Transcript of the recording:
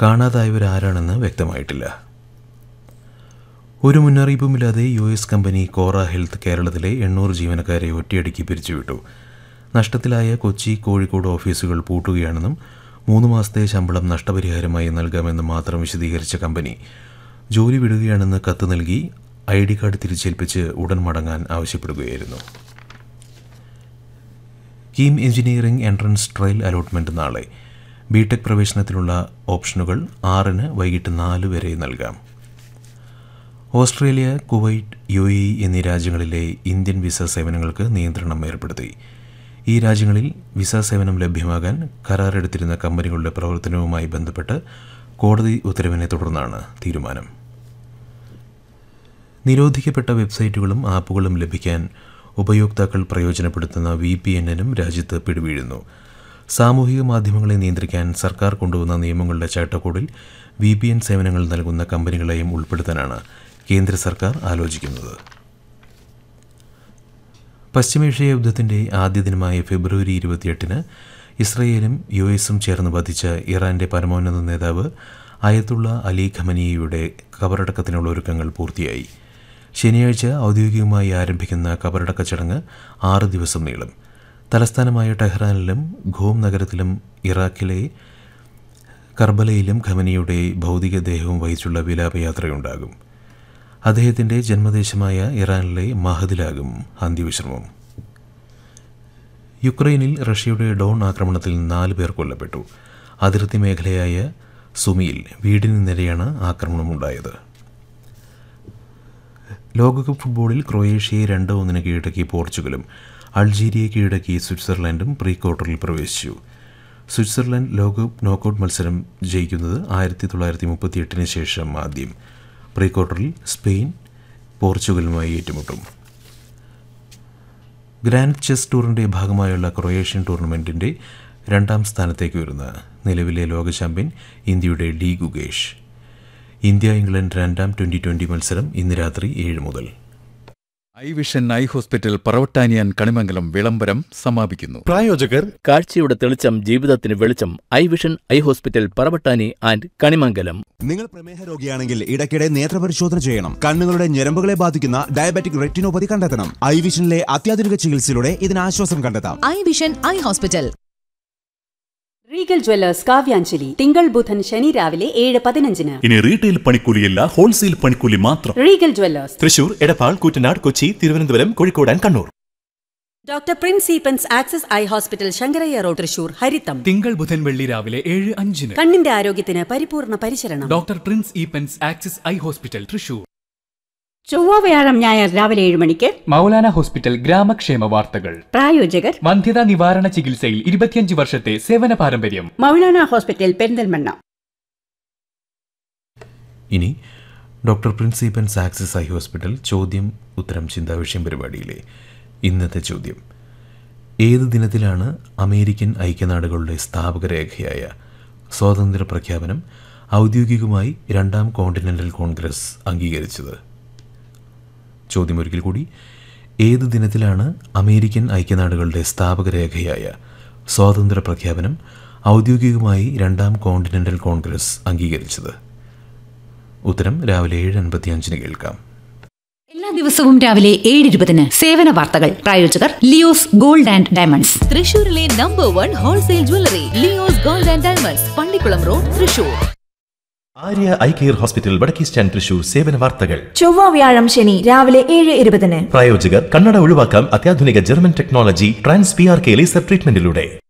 കാണാതായവരാരാണെന്ന് വ്യക്തമായിട്ടില്ല ഒരു മുന്നറിയിപ്പുമില്ലാതെ U S company Cora health കേരളത്തിലെ എണ്ണൂറ് ജീവനക്കാരെ ഒറ്റയടിക്ക് പിരിച്ചുവിട്ടു നഷ്ടത്തിലായ കൊച്ചി കോഴിക്കോട് ഓഫീസുകൾ പൂട്ടുകയാണെന്നും മൂന്ന് മാസത്തെ ശമ്പളം നഷ്ടപരിഹാരമായി നൽകാമെന്ന് മാത്രം വിശദീകരിച്ച കമ്പനി ജോലി വിടുകയാണെന്ന് കത്ത് നൽകി ഐ ഡി കാർഡ് തിരിച്ചേൽപ്പിച്ച് ഉടൻ മടങ്ങാൻ ആവശ്യപ്പെടുകയായിരുന്നു KEAM engineering entrance trial allotment നാളെ ബിടെക് പ്രവേശനത്തിനുള്ള ഓപ്ഷനുകൾ ആറിന് വൈകിട്ട് നാല് വരെ നൽകാം ഓസ്ട്രേലിയ കുവൈറ്റ് യു എ എന്നീ രാജ്യങ്ങളിലെ ഇന്ത്യൻ വിസ സേവനങ്ങൾക്ക് നിയന്ത്രണം ഏർപ്പെടുത്തി ഈ രാജ്യങ്ങളിൽ വിസ സേവനം ലഭ്യമാകാൻ കരാറെടുത്തിരുന്ന കമ്പനികളുടെ പ്രവർത്തനവുമായി ബന്ധപ്പെട്ട് കോടതി ഉത്തരവിനെ തുടർന്നാണ് തീരുമാനം നിരോധിക്കപ്പെട്ട വെബ്സൈറ്റുകളും ആപ്പുകളും ലഭിക്കാൻ ഉപയോക്താക്കൾ പ്രയോജനപ്പെടുത്തുന്ന വി പി എന്നിനും രാജ്യത്ത് പിടിവീഴുന്നു സാമൂഹിക മാധ്യമങ്ങളെ നിയന്ത്രിക്കാൻ സർക്കാർ കൊണ്ടുവന്ന നിയമങ്ങളുടെ ചട്ടക്കൂടിൽ വി പി എൻ സേവനങ്ങൾ നൽകുന്ന കമ്പനികളെയും ഉൾപ്പെടുത്താനാണ് കേന്ദ്ര സർക്കാർ ആലോചിക്കുന്നത് പശ്ചിമേഷ്യ യുദ്ധത്തിന്റെ ആദ്യ ദിനമായ ഫെബ്രുവരി ഇരുപത്തിയെട്ടിന് ഇസ്രയേലും യു എസും ചേർന്ന് വധിച്ച ഇറാന്റെ പരമോന്നത നേതാവ് അയത്തുള്ള അലി ഖമനിയുടെ കബറടക്കത്തിനുള്ള ഒരുക്കങ്ങൾ പൂർത്തിയായി ശനിയാഴ്ച ഔദ്യോഗികമായി ആരംഭിക്കുന്ന കബറടക്ക ചടങ്ങ് ആറ് ദിവസം നീളും തലസ്ഥാനമായ ടെഹ്റാനിലും ഖോം നഗരത്തിലും ഇറാഖിലെ കർബലയിലും ഖമനിയുടെ ഭൗതികദേഹവും വഹിച്ചുള്ള വിലാപയാത്രയുണ്ടാകും അദ്ദേഹത്തിൻ്റെ ജന്മദേശമായ ഇറാനിലെ മഹദിലാകും അന്ത്യവിശ്രമം യുക്രൈനിൽ റഷ്യയുടെ ഡോൺ ആക്രമണത്തിൽ നാല് പേർ കൊല്ലപ്പെട്ടു അതിർത്തി മേഖലയായ സുമിയിൽ വീടിന് നേരെയാണ് ആക്രമണമുണ്ടായത് ലോകകപ്പ് ഫുട്ബോളിൽ ക്രൊയേഷ്യയെ രണ്ട് ഒന്നിന് കീഴടക്കി പോർച്ചുഗലും അൾജീരിയയെ കീഴടക്കി സ്വിറ്റ്സർലൻഡും പ്രീ ക്വാർട്ടറിൽ പ്രവേശിച്ചു സ്വിറ്റ്സർലൻഡ് ലോകകപ്പ് നോക്കൌട്ട് മത്സരം ജയിക്കുന്നത് ആയിരത്തി തൊള്ളായിരത്തി മുപ്പത്തിയെട്ടിന് ശേഷം ആദ്യം പ്രീ ക്വാർട്ടറിൽ സ്പെയിൻ പോർച്ചുഗലുമായി ഏറ്റുമുട്ടും ഗ്രാൻഡ് ചെസ് ടൂറിൻ്റെ ഭാഗമായുള്ള ക്രൊയേഷ്യൻ ടൂർണമെൻറ്റിൻ്റെ രണ്ടാം സ്ഥാനത്തേക്ക് വരുന്ന നിലവിലെ ലോക ചാമ്പ്യൻ ഇന്ത്യയുടെ ഡി ഗുഗേഷ് ഇന്ത്യ ഇംഗ്ലണ്ട് രണ്ടാം ട്വൻ്റി ട്വൻ്റി മത്സരം ഇന്ന് രാത്രി ഏഴ് മുതൽ ഐ വിഷൻ ഐ ഹോസ്പിറ്റൽ പറവട്ടാനിയാൻ കണിമംഗലം വിളംബരം സമാപിക്കുന്നു പ്രായോജകർ കാഴ്ചയുടെ തെളിച്ചം ജീവിതത്തിന് വെളിച്ചം eye vision eye hospital Paravattani and Kanimangalam നിങ്ങൾ പ്രമേഹ രോഗിയാണെങ്കിൽ ഇടയ്ക്കിടെ നേത്രപരിശോധന ചെയ്യണം കണ്ണുകളുടെ ഞരമ്പുകളെ ബാധിക്കുന്ന ഡയബറ്റിക് റെറ്റിനോപ്പതി കണ്ടെത്തണം ഐ വിഷനിലെ അത്യാധുനിക ചികിത്സയിലൂടെ ഇതിന് ആശ്വാസം കണ്ടെത്താം eye vision eye hospital Regal jewellers Kavyanjali തിങ്കൾ ബുധൻ ശനി രാവിലെ ഏഴ് പതിനഞ്ചിന് ഇനി റീറ്റെയിൽ പണിക്കൂലിയല്ല ഹോൾസെയിൽ പണിക്കൂലി മാത്രം Regal jewellers Thrissur Edappal Koottanad Kochi Thiruvananthapuram Kozhikode and Kannur doctor Prince Eappen's Axis eye hospital Sankaraiah road Thrissur ഹരിത്തം തിങ്കൾ ബുധൻ വെള്ളി രാവിലെ ഏഴ് അഞ്ചിന് കണ്ണിന്റെ ആരോഗ്യത്തിന് പരിപൂർണ പരിചരണം doctor Prince Eappen's Axis eye hospital Thrissur ചൊവ്വ വ്യാഴം ഞായർ രാവിലെ ഏഴ് മണിക്ക് മൗലാന ഹോസ്പിറ്റൽ ഗ്രാമക്ഷേമ വാർത്തകൾ പ്രായോജകർ വന്ധ്യതാ നിവാരണ ചികിത്സയിൽ ഇരുപത്തിയഞ്ച് വർഷത്തെ സേവന പാരമ്പര്യം മൗലാന ഹോസ്പിറ്റൽ പെരിന്തൽമണ്ണ ഇനി ഡോക്ടർ പ്രിൻസിപ്പൻ സാക്സിസ് ഐ ഹോസ്പിറ്റൽ ചോദ്യം ഉത്തരം ചിന്താവിഷയം പരിപാടിയിലെ ഇന്നത്തെ ചോദ്യം ഏത് ദിനത്തിലാണ് അമേരിക്കൻ ഐക്യനാടുകളുടെ സ്ഥാപക രേഖയായ സ്വാതന്ത്ര്യ പ്രഖ്യാപനം ഔദ്യോഗികമായി രണ്ടാം കോണ്ടിനെൻ്റൽ കോൺഗ്രസ് അംഗീകരിച്ചത് ചോദ്യം ഒരിക്കൽ കൂടി ഏത് ദിനത്തിലാണ് അമേരിക്കൻ ഐക്യനാടുകളുടെ സ്ഥാപക രേഖയായ സ്വാതന്ത്ര്യ പ്രഖ്യാപനം ഔദ്യോഗികമായി രണ്ടാം കോണ്ടിനെൻ്റൽ കോൺഗ്രസ് അംഗീകരിച്ചത് ഉത്തരം രാവിലെ ഏഴ് അൻപത്തിയഞ്ചിന് കേൾക്കാം എല്ലാ ദിവസവും രാവിലെ ഏഴ് ഇരുപതിന് സേവന വാർത്തകൾ പ്രായോജകർ ലിയോസ് ഗോൾഡ് ആൻഡ് ഡയമണ്ട്സ് തൃശൂരിലെ number one wholesale jewellery Leo's gold and diamonds Pallikulam road Thrissur Arya eye care hospital വടക്കേ സ്റ്റാൻഡ് തൃശൂർ സേവന വാർത്തകൾ ചൊവ്വ വ്യാഴം ശനി രാവിലെ ഏഴ് ഇരുപതിന് പ്രായോജകർ കണ്ണട ഒഴിവാക്കാം അത്യാധുനിക German technology trans P R K laser ട്രീറ്റ്മെന്റിലൂടെ